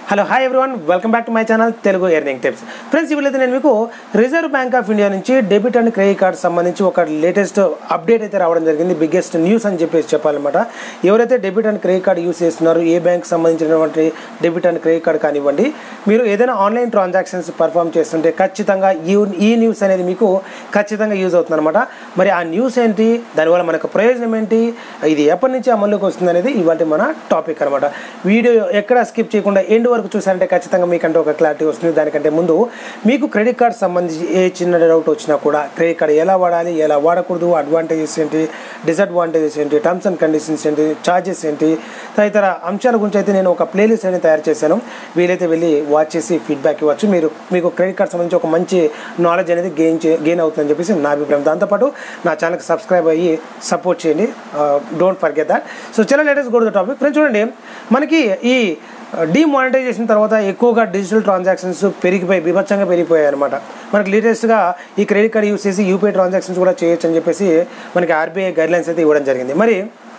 hello hi everyone welcome back to my channel Telugu earning tips friends ఇవాళ నేను మీకు reserve bank of India నుంచి debit and credit card సంబంధించి ఒక latest update అయితే రావడం జరిగింది బిగ్గెస్ట్ న్యూస్ అని చెప్పేసి చెప్పాలన్నమాట ఎవరైతే debit and credit card use చేస్తున్నారో ఏ బ్యాంక్ సంబంధించినటువంటి డెబిట్ అండ్ క్రెడిట్ కార్డ్ కానివ్వండి మీరు ఏదైనా ఆన్లైన్ ట్రాన్సాక్షన్స్ పర్ఫామ్ చేస్తుంటే ఖచ్చితంగా ఈ ఈ న్యూస్ అనేది మీకు ఖచ్చితంగా యూజ్ అవుతుందన్నమాట మరి ఆ న్యూస్ ఏంటి దానివల్ల మనకు ప్రయోజనం ఏంటి ఇది ఎప్పటి నుంచి అమల్లోకి వస్తుంది అనేది ఇవాళ మన టాపిక్ అనమాట వీడియో ఎక్కడ స్కిప్ చేయకుండా ఎండ్ వరకు చూసారంటే ఖచ్చితంగా మీకంటే ఒక క్లారిటీ వస్తుంది దానికంటే ముందు మీకు క్రెడిట్ కార్డ్ సంబంధించి ఏ చిన్న డౌట్ వచ్చినా కూడా క్రెడిట్ కార్డ్ ఎలా వాడాలి ఎలా వాడకూడదు అడ్వాంటేజెస్ ఏంటి డిసడ్వాంటేజెస్ ఏంటి టర్మ్స్ అండ్ కండిషన్స్ ఏంటి ఛార్జెస్ ఏంటి తదితర అంశాల గురించి అయితే నేను ఒక ప్లేలిస్ట్ అనేది తయారు చేశాను వీలైతే వెళ్ళి వాచ్ చేసి ఫీడ్బ్యాక్ ఇవ్వచ్చు మీరు మీకు క్రెడిట్ కార్డ్ సంబంధించి ఒక మంచి నాలెడ్జ్ అనేది గెయిన్ చే గెయిన్ అవుతుందని చెప్పేసి నా అభిప్రాయం దాంతోపాటు నా ఛానల్కి సబ్స్క్రైబ్ అయ్యి సపోర్ట్ చేయండి డోంట్ ఫర్గెట్ దట్ సో చాలా latest goad the topic friends చూడండి మనకి ఈ డిమానిటైజేషన్ తర్వాత ఎక్కువగా డిజిటల్ ట్రాన్సాక్షన్స్ పెరిగిపోయి బీభత్సంగా పెరిగిపోయాయి అనమాట మనకి లేటెస్ట్గా ఈ క్రెడిట్ కార్డ్ యూస్ చేసి యూపీఐ ట్రాన్సాక్షన్స్ కూడా చేయొచ్చు అని చెప్పేసి మనకి ఆర్బీఐ గైడ్లైన్స్ అయితే ఇవ్వడం జరిగింది మరి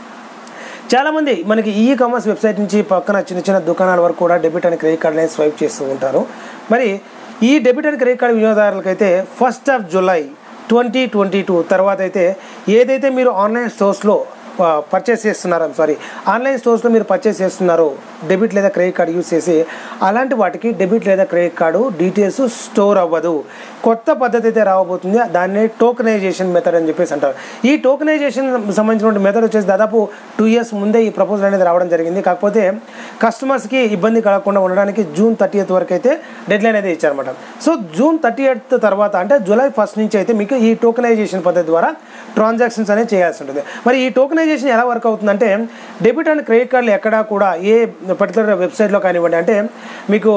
చాలామంది మనకి ఈ కామర్స్ వెబ్సైట్ నుంచి పక్కన చిన్న చిన్న దుకాణాల వరకు కూడా డెబిట్ అండ్ క్రెడిట్ కార్డ్ అనేది స్వైప్ చేస్తూ ఉంటారు మరి ఈ డెబిట్ అండ్ క్రెడిట్ కార్డ్ వినియోగదారులకైతే first of July twenty twenty two తర్వాత అయితే ఏదైతే మీరు ఆన్లైన్ స్టోర్స్లో పర్చేస్ చేస్తున్నారో సారీ ఆన్లైన్ స్టోర్స్లో మీరు పర్చేస్ చేస్తున్నారో డెబిట్ లేదా క్రెడిట్ కార్డు యూస్ చేసి అలాంటి వాటికి డెబిట్ లేదా క్రెడిట్ కార్డు డీటెయిల్స్ స్టోర్ అవ్వదు కొత్త పద్ధతి అయితే రావబోతుంది దాన్ని టోకనైజేషన్ మెథడ్ అని చెప్పేసి అంటారు ఈ టోకనైజేషన్ సంబంధించిన మెథడ్ వచ్చేసి దాదాపు టూ ఇయర్స్ ముందే ఈ ప్రపోజల్ అనేది రావడం జరిగింది కాకపోతే కస్టమర్స్కి ఇబ్బంది కలగకుండా ఉండడానికి జూన్ థర్టీ వరకు అయితే డెడ్ లైన్ అయితే ఇచ్చారన్నమాట సో జూన్ థర్టీ తర్వాత అంటే జూలై ఫస్ట్ నుంచి అయితే మీకు ఈ టోకనైజేషన్ పద్ధతి ద్వారా ట్రాన్సాక్షన్స్ అనేది చేయాల్సి ఉంటుంది మరి ఈ టోకనైజేషన్ ఎలా వర్క్ అవుతుందంటే డెబిట్ అండ్ క్రెడిట్ కార్డులు ఎక్కడా కూడా ఏ పర్టికులర్ వెబ్సైట్లో కానివ్వండి అంటే మీకు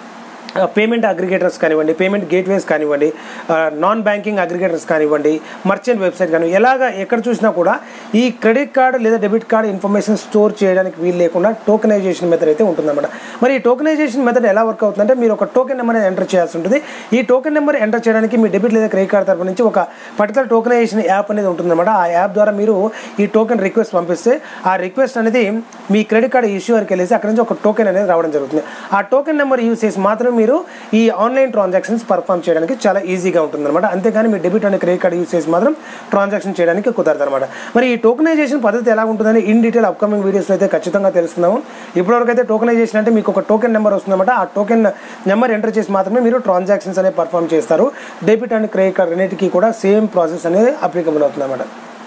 పేమెంట్ అగ్రిగేటర్స్ కానివ్వండి పేమెంట్ గేట్వేస్ కానివ్వండి నాన్ బ్యాంకింగ్ అగ్రిగేటర్స్ కానివ్వండి మర్చెంట్ వెబ్సైట్ కానివ్వండి ఎలాగ ఎక్కడ చూసినా కూడా ఈ క్రెడిట్ కార్డ్ లేదా డెబిట్ కార్డ్ ఇన్ఫర్మేషన్ స్టోర్ చేయడానికి వీలు లేకుండా టోకనైజేషన్ మెథడ్ అయితే ఉంటుందన్నమాట మరి ఈ టోకనైజేషన్ మెథడ్ ఎలా వర్క్ అవుతుందంటే మీరు ఒక టోకెన్ నెంబర్ ఎంటర్ చేయాల్సి ఉంటుంది ఈ టోకెన్ నెంబర్ ఎంటర్ చేయడానికి మీ డెబిట్ లేదా క్రెడిట్ కార్డ్ తరపు నుంచి ఒక పర్టికులర్ టోకనైజేషన్ యాప్ అనేది ఉంటుందన్నమాట ఆ యాప్ ద్వారా మీరు ఈ టోకెన్ రిక్వెస్ట్ పంపిస్తే ఆ రిక్వెస్ట్ అనేది మీ క్రెడిట్ కార్డ్ ఇష్యూవర్కి వెళ్ళేసి అక్కడ నుంచి ఒక టోకెన్ అనేది రావడం జరుగుతుంది ఆ టోకెన్ నెంబర్ యూస్ చేసి మాత్రమే మీరు ఈ ఆన్లైన్ ట్రాన్సాక్షన్స్ పర్ఫామ్ చేయడానికి చాలా ఈజీగా ఉంటుందన్నమాట అంతేగాని మీ debit and credit card use చేసి మాత్రం ట్రాన్సాక్షన్ చేయడానికి కుదరదు అనమాట మరి ఈ టోకనైజేషన్ పద్ధతి ఎలా ఉంటుందని ఇన్ డీటెయిల్ అప్కమింగ్ వీడియోస్లో అయితే ఖచ్చితంగా తెలుసుకుందాము ఇప్పటివరకు అయితే టోకనైజేషన్ అంటే మీకు ఒక టోకెన్ నెంబర్ వస్తుందన్నమాట ఆ టోకెన్ నెంబర్ ఎంటర్ చేసి మాత్రమే మీరు ట్రాన్సాక్షన్స్ అనేవి పర్ఫామ్ చేస్తారు డెబిట్ అండ్ క్రెడిట్ కార్డ్ రెండింటికి కూడా సేమ్ ప్రాసెస్ అనేది అప్లికబుల్ అవుతుందన్నమాట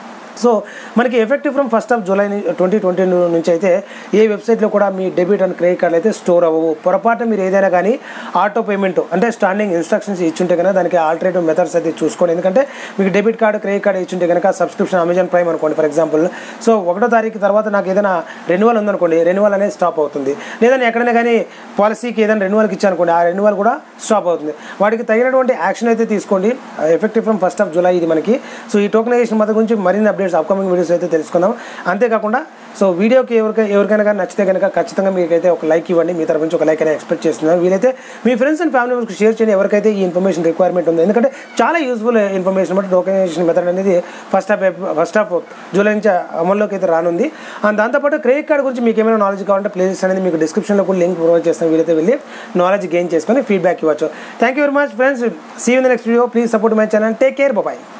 సో మనకి effective from first of July twenty twenty నుంచి అయితే ఏ వెబ్సైట్లో కూడా మీ డెబిట్ అండ్ క్రెడిట్ కార్డులు అయితే స్టోర్ అవ్వవు పొరపాటు మీరు ఏదైనా కానీ ఆటో పేమెంట్ అంటే స్టాండింగ్ ఇన్స్ట్రక్షన్స్ ఇచ్చుంటే కనుక దానికి ఆల్టర్నేటివ్ మెథడ్స్ అయితే చూసుకోండి ఎందుకంటే మీకు డెబిట్ కార్డు క్రెడిట్ కార్డు ఇచ్చుంటే కనుక సబ్స్క్రిప్షన్ అమెజాన్ ప్రైమ్ అనుకోండి ఫర్ ఎగ్జాంపుల్ సో ఒకటో తారీఖు తర్వాత నాకు ఏదైనా రెన్యువల్ ఉందనుకోండి రెన్యువల్ అనేది స్టాప్ అవుతుంది లేదా ఎక్కడైనా కానీ పాలసీకి ఏదైనా రెన్యువల్కి ఇచ్చానుకోండి ఆ రెన్యువల్ కూడా స్టాప్ అవుతుంది వాటికి తగినటువంటి యాక్షన్ అయితే తీసుకోండి effective from first of July ఇది మనకి సో ఈ టోకనైజేషన్ మధ్య గురించి మరిన్ని అప్డేట్స్ అప్కమింగ్ వీడియోస్ అయితే తెలుసుకుందాం అంతేకాకుండా సో వీడియోకి ఎవరికైనా ఎవరికైనా కానీ నచ్చితే కనుక ఖచ్చితంగా మీకైతే ఒక లైక్ ఇవ్వండి మీ తరఫు నుంచి ఒక లైక్ అనేది ఎక్స్పెక్ట్ చేస్తున్నాను వీలైతే మీ ఫ్రెండ్స్ అండ్ ఫ్యామిలీ మెంబర్స్కి షేర్ చేయండి ఎవరికైతే ఈ ఇన్ఫర్మేషన్ రిక్వైర్మెంట్ ఉంది ఎందుకంటే చాలా యూస్ఫుల్ ఇన్ఫర్మేషన్ బట్టి టోకనైజేషన్ మెథడ్ అనేది first of first of July నుంచి అమల్లోకి అయితే రానుంది అండ్ దాంతోపాటు క్రెడిట్ కార్డ్ గురించి మీకు ఏమైనా నాలెడ్జ్ కావాలంటే ప్లేసెస్ అనేది మీకు డిస్క్రిప్షన్లో కూడా లింక్ ప్రొవైడ్ చేస్తాను వీలైతే వెళ్ళి నాలెడ్జ్ గెయిన్ చేసుకొని ఫీడ్బ్యాక్ ఇవ్వచ్చు thank you very much friends see in the next video please support my channel take care bye